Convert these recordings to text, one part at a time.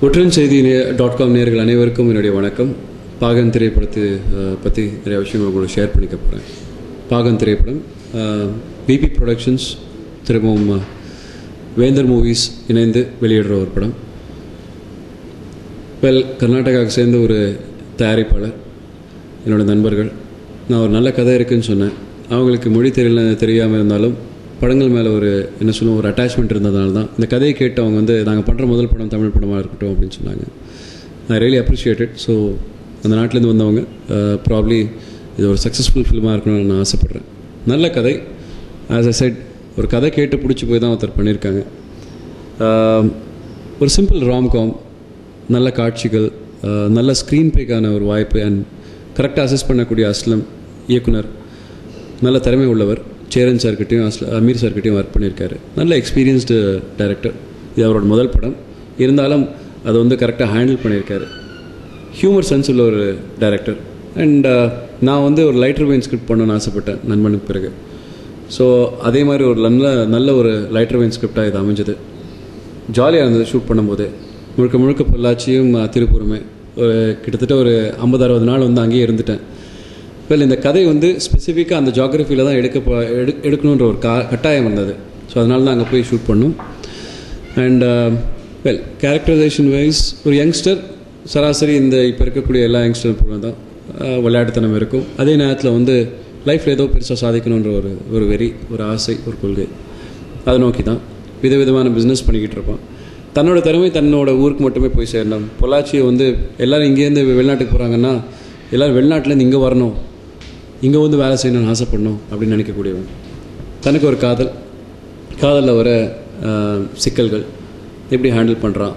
ஒற்றன் செய்தி dot com நேர்கள் அனைவருக்கும் என்னுடைய வணக்கம் பாகன் திரைப்படத்தை அஹ், பற்றி நிறைய விஷயங்கள் உங்களோட ஷேர் பண்ணிக்க போகிறேன் பாகன் திரைப்படம் பிபி ப்ரொடக்ஷன்ஸ் திரும்பவும் அஹ், வேந்தர் மூவிஸ் இணைந்து வெளியிடுற ஒரு படம் வெல் கர்நாடகாவுக்கு சேர்ந்த ஒரு தயாரிப்பாளர் என்னோட நண்பர்கள் நான் ஒரு நல்ல கதை இருக்குன்னு சொன்னேன் அவங்களுக்கு மொழி தெரியல தெரியாமல் இருந்தாலும் படங்கள் மேலே ஒரு என்ன சொல்லுவோம் ஒரு அட்டாச்மெண்ட் இருந்ததுனால தான் இந்த கதையை கேட்டு அவங்க வந்து நாங்கள் பண்ணுற முதல் படம் தமிழ் படமாக இருக்கட்டும் அப்படின்னு சொன்னாங்க ஐ ரியலி அப்ரிஷியேட்டட் ஸோ அந்த நாட்டிலேருந்து வந்தவங்க ப்ராப்ளி இது ஒரு சக்ஸஸ்ஃபுல் ஃபிலிமாக இருக்கணும்னு நான் ஆசைப்பட்றேன் நல்ல கதை ஆஸ் அ செட் ஒரு கதை கேட்டு பிடிச்சி போய் தான் ஒருத்தர் பண்ணியிருக்காங்க ஆஹ், ஒரு சிம்பிள் ராம்காம் நல்ல காட்சிகள் ஆஹ், நல்ல ஸ்க்ரீன் பேக்கான ஒரு வாய்ப்பு அண்ட் கரெக்டாக அசஸ் பண்ணக்கூடிய அஸ்லம் இயக்குனர் நல்ல திறமை உள்ளவர் சேரன் சார்கிட்டையும் அஸ்ல அமீர் சார்கிட்டையும் ஒர்க் பண்ணியிருக்காரு நல்ல எக்ஸ்பீரியன்ஸ்டு டைரக்டர் இது அவரோட முதல் படம் இருந்தாலும் அதை வந்து கரெக்டாக ஹேண்டில் பண்ணியிருக்காரு ஹியூமர் சென்ஸ் உள்ள ஒரு டைரக்டர் அண்ட் நான் வந்து ஒரு லைட்டர் வெயின் ஸ்கிரிப்ட் பண்ணணும்னு ஆசைப்பட்டேன் நண்பனுக்கு பிறகு ஸோ அதே மாதிரி ஒரு நல்ல நல்ல ஒரு லைட்டர் வெயின் ஸ்கிரிப்டாக இது அமைஞ்சது ஜாலியாக இருந்தது ஷூட் பண்ணும்போது முழுக்க முழுக்க பொள்ளாச்சியும் அஹ், திருப்பூருமே ஒரு கிட்டத்தட்ட ஒரு ஐம்பது அறுபது நாள் வந்து அங்கேயே இருந்துட்டேன் வெல் இந்த கதை வந்து ஸ்பெசிஃபிக்காக அந்த ஜாகிரஃபியில் தான் எடுக்க போ- எடு எடுக்கணுன்ற ஒரு கா கட்டாயம் வந்தது ஸோ அதனால தான் அங்கே போய் ஷூட் பண்ணோம் அண்ட் வெல் கேரக்டரைசேஷன் வைஸ் ஒரு யங்ஸ்டர் சராசரி இந்த இப்போ இருக்கக்கூடிய எல்லா யங்ஸ்டரும் போல தான் அஹ், விளையாட்டுத்தனம் இருக்கும் அதே நேரத்தில் வந்து லைஃப்பில் ஏதோ பெருசாக சாதிக்கணுன்ற ஒரு ஒரு வெறி ஒரு ஆசை ஒரு கொள்கை அதை நோக்கி தான் விதவிதமான பிஸ்னஸ் பண்ணிக்கிட்டு இருப்பான் தன்னோட திறமை தன்னோட ஊருக்கு மட்டுமே போய் சேரணும் பொள்ளாச்சியை வந்து எல்லாரும் இங்கேருந்து வெளிநாட்டுக்கு போகிறாங்கன்னா எல்லோரும் வெளிநாட்டிலேருந்து இங்கே வரணும் இங்கே வந்து வேலை செய்யணும்னு ஆசைப்படணும் அப்படின்னு நினைக்கக்கூடியவன் தனக்கு ஒரு காதல் காதலில் வர ஆஹ், சிக்கல்கள் எப்படி ஹேண்டில் பண்ணுறான்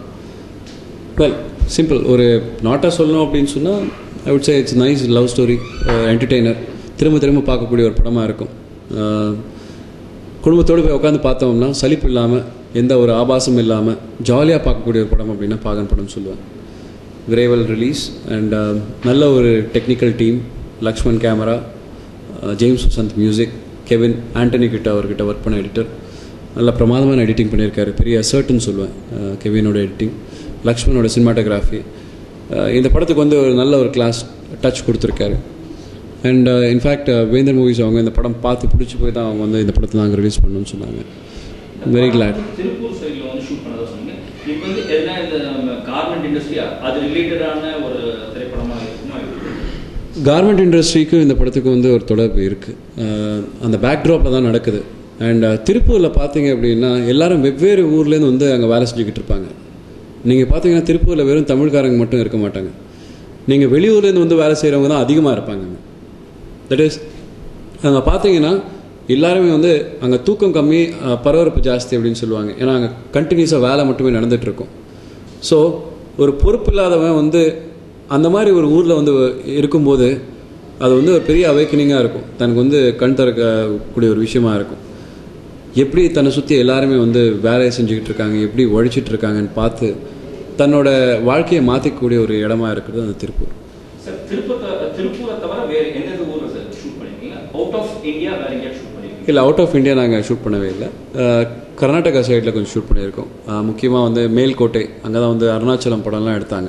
வெல் சிம்பிள் ஒரு நாட்டாக சொல்லணும் அப்படின்னு சொன்னால் I would say it's nice love story entertainer திரும்ப திரும்ப பார்க்கக்கூடிய ஒரு படமாக இருக்கும் ஆஹ், குடும்பத்தோடு போய் உட்காந்து பார்த்தோம்னா சலிப்பு இல்லாமல் எந்த ஒரு ஆபாசமும் இல்லாமல் ஜாலியாக பார்க்கக்கூடிய ஒரு படம் அப்படின்னா பாகன் படம் சொல்லுவேன் விரைவல் ரிலீஸ் அண்ட் நல்ல ஒரு technical team Lakshman camera James Vasanth music Kevin Antony கிட்ட அவர்கிட்ட ஒர்க் பண்ண எடிட்டர் நல்ல பிரமாதமான எடிட்டிங் பண்ணியிருக்காரு பெரிய அசர்ட்னு சொல்லுவேன் அஹ், கெவினோட எடிட்டிங் லக்ஷ்மணோட சினிமாட்டோகிராஃபி இந்த படத்துக்கு வந்து ஒரு நல்ல ஒரு கிளாஸ் டச் கொடுத்துருக்காரு அண்ட் இன்ஃபேக்ட் வேந்தர் மூவிஸ் அவங்க இந்த படம் பார்த்து பிடிச்சி போய் தான் அவங்க வந்து இந்த படத்தை நாங்கள் ரிலீஸ் பண்ணணும்னு சொன்னாங்க வெரி கிளாட் திருப்பூர் சைடில் வந்து ஷூட் பண்ணதா சொன்னீங்க இப்போ வந்து எதுனா இந்த கார்மெண்ட் இண்டஸ்ட்ரி அது ரிலேட்டடான ஒரு திரைப்படமா இருக்குமா எப்படி? கார்மெண்ட் இண்டஸ்ட்ரிக்கும் இந்த படத்துக்கும் வந்து ஒரு தொடர்பு இருக்குது அந்த பேக்ட்ராப்பில் தான் நடக்குது அண்ட் திருப்பூரில் பார்த்தீங்க அப்படின்னா எல்லாரும் வெவ்வேறு ஊர்லேருந்து வந்து அங்கே வேலை செஞ்சுக்கிட்டு இருப்பாங்க நீங்கள் பார்த்தீங்கன்னா திருப்பூரில் வெறும் தமிழ்காரங்க மட்டும் இருக்க மாட்டாங்க நீங்கள் வெளியூர்லேருந்து வந்து வேலை செய்கிறவங்க தான் அதிகமாக இருப்பாங்க தட் இஸ் அங்கே பார்த்தீங்கன்னா எல்லாருமே வந்து அங்கே தூக்கம் கம்மி அஹ், பரபரப்பு ஜாஸ்தி அப்படின்னு சொல்லுவாங்க ஏன்னா அங்கே கண்டினியூஸாக வேலை மட்டுமே நடந்துட்டு இருக்கும் ஸோ ஒரு பொறுப்பு இல்லாதவன் வந்து அந்த மாதிரி ஒரு ஊரில் வந்து இருக்கும்போது அது வந்து ஒரு பெரிய அவேக்கனிங்காக இருக்கும் தனக்கு வந்து கண் திறக்கக்கூடிய ஒரு விஷயமா இருக்கும் எப்படி தன்னை சுற்றி எல்லாருமே வந்து வேலையை செஞ்சுக்கிட்டு இருக்காங்க எப்படி உழைச்சிட்டு இருக்காங்கன்னு பார்த்து தன்னோட வாழ்க்கையை மாற்றிக்கக்கூடிய ஒரு இடமா இருக்கிறது அந்த திருப்பூர் சார் திருப்பத்தை திருப்பூரை தவிர வேறு எந்தெந்த ஊரில் சார் ஷூட் பண்ணிருக்கீங்க அவுட் ஆஃப் இந்தியா வேற எங்கேயா ஷூட் பண்ணிருக்கீங்க இல்லை அவுட் ஆஃப் இந்தியா நாங்கள் ஷூட் பண்ணவே இல்லை அஹ், கர்நாடகா சைடில் கொஞ்சம் ஷூட் பண்ணியிருக்கோம் முக்கியமாக வந்து மேல்கோட்டை அங்கே தான் வந்து அருணாச்சலம் படம்லாம் எடுத்தாங்க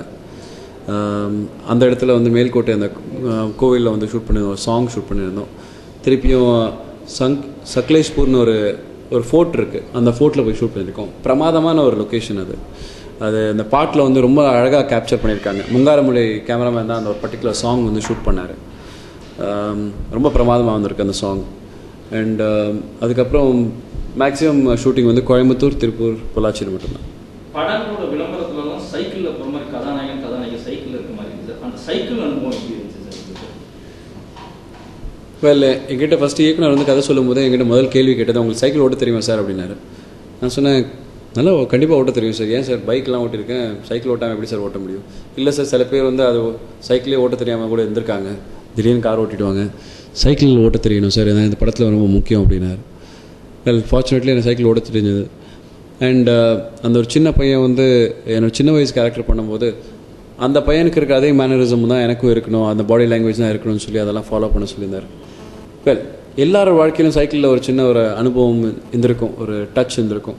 அஹ், அந்த இடத்துல வந்து மேல்கோட்டை அந்த கோவிலில் வந்து ஷூட் பண்ணியிருந்தோம் சாங் ஷூட் பண்ணியிருந்தோம் திருப்பியும் சங் சக்லேஷ்பூர்னு ஒரு ஒரு ஃபோர்ட் இருக்குது அந்த ஃபோர்ட்டில் போய் ஷூட் பண்ணியிருக்கோம் பிரமாதமான ஒரு லொக்கேஷன் அது அது அந்த பாட்டில் வந்து ரொம்ப அழகாக கேப்சர் பண்ணியிருக்காங்க முங்காரமொழி கேமராமேன் தான் அந்த ஒரு பர்டிகுலர் சாங் வந்து ஷூட் பண்ணார் ரொம்ப பிரமாதமாக வந்திருக்கு அந்த சாங் அண்ட் அதுக்கப்புறம் மேக்ஸிமம் ஷூட்டிங் வந்து கோயம்புத்தூர் திருப்பூர் பொள்ளாச்சியில் மட்டும்தான் படங்களோட விளம்பரத்துலலாம் சைக்கிளில் போகிற மாதிரி கதாநாயகன் கதாநாயகி சைக்கிளில் இருக்க மாதிரி இருந்துச்சு அந்த சைக்கிள் அனுபவம் எப்படி இருந்துச்சு சார் உங்களுக்கு? வெல் என்கிட்ட ஃபஸ்ட்டு இயக்குனர் வந்து கதை சொல்லும்போது என்கிட்ட முதல் கேள்வி கேட்டது உங்களுக்கு சைக்கிள் ஓட்ட தெரியுமா சார் அப்படின்னாரு நான் சொன்னேன் நல்லா கண்டிப்பாக ஓட்ட தெரியும் சார் ஏன் சார் பைக்லாம் ஓட்டியிருக்கேன் சைக்கிள் ஓட்டாமல் எப்படி சார் ஓட்ட முடியும் இல்லை சார் சில பேர் வந்து அது சைக்கிளே ஓட்ட தெரியாமல் கூட இருந்திருக்காங்க திடீர்னு கார் ஓட்டிடுவாங்க சைக்கிள் ஓட்ட தெரியணும் சார் ஏன்னா இந்த படத்தில் ரொம்ப முக்கியம் அப்படின்னாரு வெல் ஃபார்ச்சுனேட்லி எனக்கு சைக்கிள் ஓட்ட தெரிஞ்சது அண்ட் அந்த ஒரு சின்ன பையன் வந்து என்னோட சின்ன வயசு கேரக்டர் பண்ணும்போது அந்த பையனுக்கு இருக்க அதே மேனரிசம் தான் எனக்கும் இருக்கணும் அந்த பாடி லாங்குவேஜ் தான் இருக்கணும்னு சொல்லி அதெல்லாம் ஃபாலோ பண்ண சொல்லியிருந்தார் வெல் எல்லாரோட வாழ்க்கையிலும் சைக்கிளில் ஒரு சின்ன ஒரு அனுபவம் இருந்திருக்கும் ஒரு டச் இருந்திருக்கும்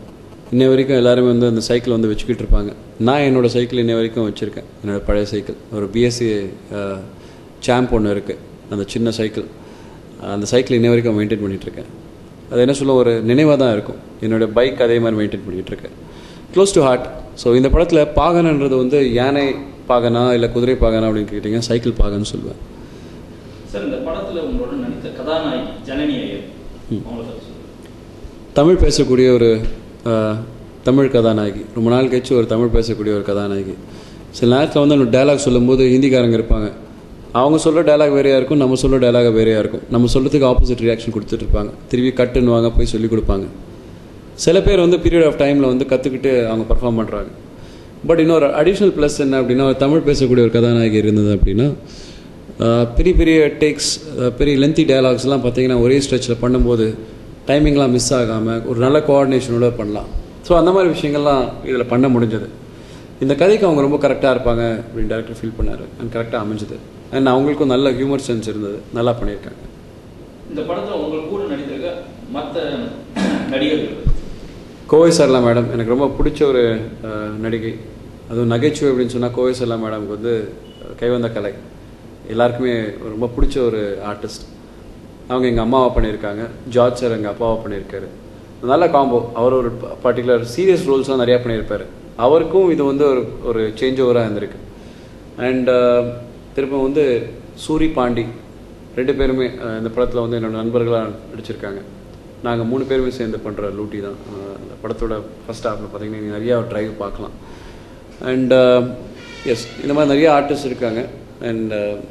இன்னை வரைக்கும் எல்லாருமே வந்து அந்த சைக்கிள் வந்து வச்சுக்கிட்டு இருப்பாங்க நான் என்னோடய சைக்கிள் இன்னை வரைக்கும் வச்சுருக்கேன் என்னோடய பழைய சைக்கிள் ஒரு பிஎஸ்சி சாம்ப் ஒன்று இருக்குது அந்த சின்ன சைக்கிள் அந்த சைக்கிள் இன்னை வரைக்கும் மெயின்டைன் பண்ணிகிட்ருக்கேன் அது என்ன சொல்ல ஒரு நினைவாக தான் இருக்கும் என்னோடய பைக் அதே மாதிரி மெயின்டைன் பண்ணிகிட்ருக்கேன் க்ளோஸ் டு ஹார்ட் ஸோ இந்த படத்தில் பாகன்ன்றது வந்து யானை பாகனா இல்லை குதிரை பாகனா அப்படின்னு கேட்டிங்கன்னா சைக்கிள் பாகன்னு சொல்லுவேன் சார் இந்த படத்துல உங்களோட நடித்த கதாநாயகி ஜனனி ஐயர் அவங்கள பத்தி சொல்லுங்க தமிழ் பேசக்கூடிய ஒரு அஹ், தமிழ் கதாநாயகி ரொம்ப நாள் கழிச்சு ஒரு தமிழ் பேசக்கூடிய ஒரு கதாநாயகி சில நேரத்தில் வந்து நம்ம டயலாக் சொல்லும்போது ஹிந்திக்காரங்க இருப்பாங்க அவங்க சொல்கிற டயலாக் வேறையாக இருக்கும் நம்ம சொல்கிற டயலாக் வேறையாக இருக்கும் நம்ம சொல்கிறதுக்கு ஆப்போசிட் ரியாக்ஷன் கொடுத்துட்டு இருப்பாங்க திருப்பி கட்டுன்னுவாங்க போய் சொல்லி கொடுப்பாங்க சில பேர் வந்து பீரியட் ஆஃப் டைமில் வந்து கற்றுக்கிட்டு அவங்க பர்ஃபார்ம் பண்ணுறாங்க பட் இன்னொரு அடிஷ்னல் ப்ளஸ் என்ன அப்படின்னா ஒரு தமிழ் பேசக்கூடிய ஒரு கதாநாயகி இருந்தது அப்படின்னா ஆஹ், பெரிய பெரிய டேக்ஸ் பெரிய லென்த்தி டயலாக்ஸ்லாம் பார்த்தீங்கன்னா ஒரே ஸ்ட்ரெச்சில் பண்ணும்போது டைமிங்லாம் மிஸ் ஆகாமல் ஒரு நல்ல கோஆர்டினேஷனோட பண்ணலாம் ஸோ அந்த மாதிரி விஷயங்கள்லாம் இதில் பண்ண முடிஞ்சது இந்த கதைக்கு அவங்க ரொம்ப கரெக்டாக இருப்பாங்க அப்படின்னு டேரக்டர் ஃபீல் பண்ணார் அண்ட் கரெக்டாக அமைஞ்சது அண்ட் அவங்களுக்கும் நல்ல ஹியூமர் சென்ஸ் இருந்தது நல்லா பண்ணியிருக்காங்க இந்த படத்துல உங்க கூட நடித்திருக்க மற்ற நடிகர்கள் கோவை சர்லா மேடம் எனக்கு ரொம்ப பிடிச்ச ஒரு அஹ், நடிகை அதுவும் நகைச்சுவை அப்படின்னு சொன்னால் கோவை சர்லா மேடம்க்கு வந்து அஹ், கைவந்த கலை எல்லாருக்குமே ரொம்ப பிடிச்ச ஒரு ஆர்டிஸ்ட் அவங்க எங்கள் அம்மாவை பண்ணியிருக்காங்க ஜார்ஜ் சார் எங்கள் அப்பாவை பண்ணியிருக்காரு நல்ல காம்போ அவர் ஒரு பர்டிகுலர் சீரியஸ் ரோல்ஸ்லாம் நிறையா பண்ணியிருப்பார் அவருக்கும் இது வந்து ஒரு ஒரு சேஞ்ச் ஓவராக இருந்திருக்கு அண்ட் திரும்ப வந்து சூரி பாண்டி ரெண்டு பேருமே அஹ், இந்த படத்தில் வந்து என்னோட நண்பர்களாக நடிச்சிருக்காங்க நாங்கள் மூணு பேருமே சேர்ந்து பண்ணுற லூட்டி தான் அஹ், அந்த படத்தோட ஃபர்ஸ்ட் ஹாஃபில் பார்த்தீங்கன்னா நீங்க நிறையா ட்ரைவ் பார்க்கலாம் அண்ட் எஸ் இந்த மாதிரி நிறைய ஆர்டிஸ்ட் இருக்காங்க and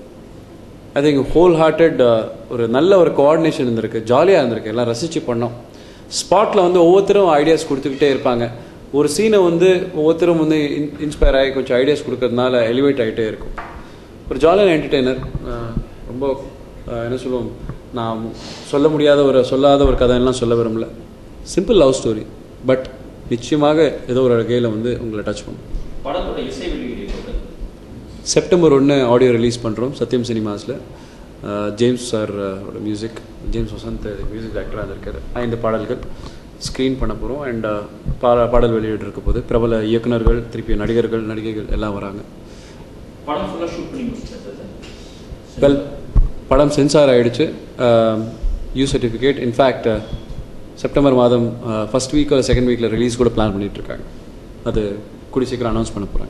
I think whole hearted ஒரு நல்ல ஒரு கோஆர்டினேஷன் இருந்திருக்கு ஜாலியாக இருந்திருக்கு எல்லாம் ரசித்து பண்ணோம் ஸ்பாட்டில் வந்து ஒவ்வொருத்தரும் ஐடியாஸ் கொடுத்துக்கிட்டே இருப்பாங்க ஒரு சீனை வந்து ஒவ்வொருத்தரும் வந்து இன்ஸ்பயர் ஆகி கொஞ்சம் ஐடியாஸ் கொடுக்கறதுனால எலிவேட் ஆகிட்டே இருக்கும் ஒரு ஜாலியான என்டர்டெய்னர் ரொம்ப அஹ், என்ன சொல்லுவோம் நான் சொல்ல முடியாத ஒரு சொல்லாத ஒரு கதையெல்லாம் சொல்ல விரும்பல சிம்பிள் லவ் ஸ்டோரி பட் நிச்சயமாக ஏதோ ஒரு வகையில் வந்து உங்களை டச் பண்ணும் படத்தோட இசை வெளியீடு எப்போது? செப்டம்பர் ஒன்று ஆடியோ ரிலீஸ் பண்ணுறோம் சத்யம் சினிமாஸில் ஜேம்ஸ் சார் ஓட மியூசிக் ஜேம்ஸ் வசந்த் மியூசிக் டைரக்டராக இருக்கார் ஐந்து பாடல்கள் ஸ்க்ரீன் பண்ண போகிறோம் அண்ட் பாட பாடல் வெளியீடு இருக்க போது பிரபல இயக்குனர்கள் திருப்பி நடிகர்கள் நடிகைகள் எல்லாம் வராங்க படம் ஃபுல்லாக ஷூட் பண்ணி முடிச்சிட்டேன் சார் வெல் படம் சென்சார் ஆயிடுச்சு யூ சர்டிஃபிகேட் இன்ஃபேக்ட் செப்டம்பர் மாதம் ஃபர்ஸ்ட் வீக் செகண்ட் வீக்கில் ரிலீஸ் கூட பிளான் பண்ணிட்டு இருக்காங்க அது கூடி சீக்கிரம் அனௌன்ஸ் பண்ண போகிறாங்க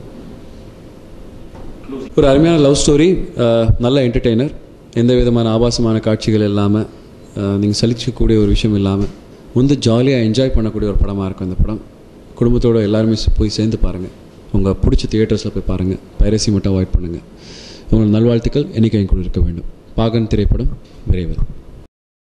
ஒரு அருமையான லவ் ஸ்டோரி நல்ல என்டர்டெய்னர் எந்த விதமான ஆபாசமான காட்சிகள் இல்லாமல் நீங்கள் சலிக்கக்கூடிய ஒரு விஷயம் இல்லாமல் வந்து ஜாலியாக என்ஜாய் பண்ணக்கூடிய ஒரு படமாக இருக்கும் இந்த படம் குடும்பத்தோட எல்லாருமே சே- போய் சேர்ந்து பாருங்கள் உங்கள் பிடிச்ச தியேட்டர்ஸில் போய் பாருங்கள் பைரசி மட்டும் அவாய்ட் பண்ணுங்கள் உங்கள் நல்வாழ்த்துக்கள் என்னைக்கு கூட இருக்க வேண்டும் பாகன் திரைப்படம் விரைவில்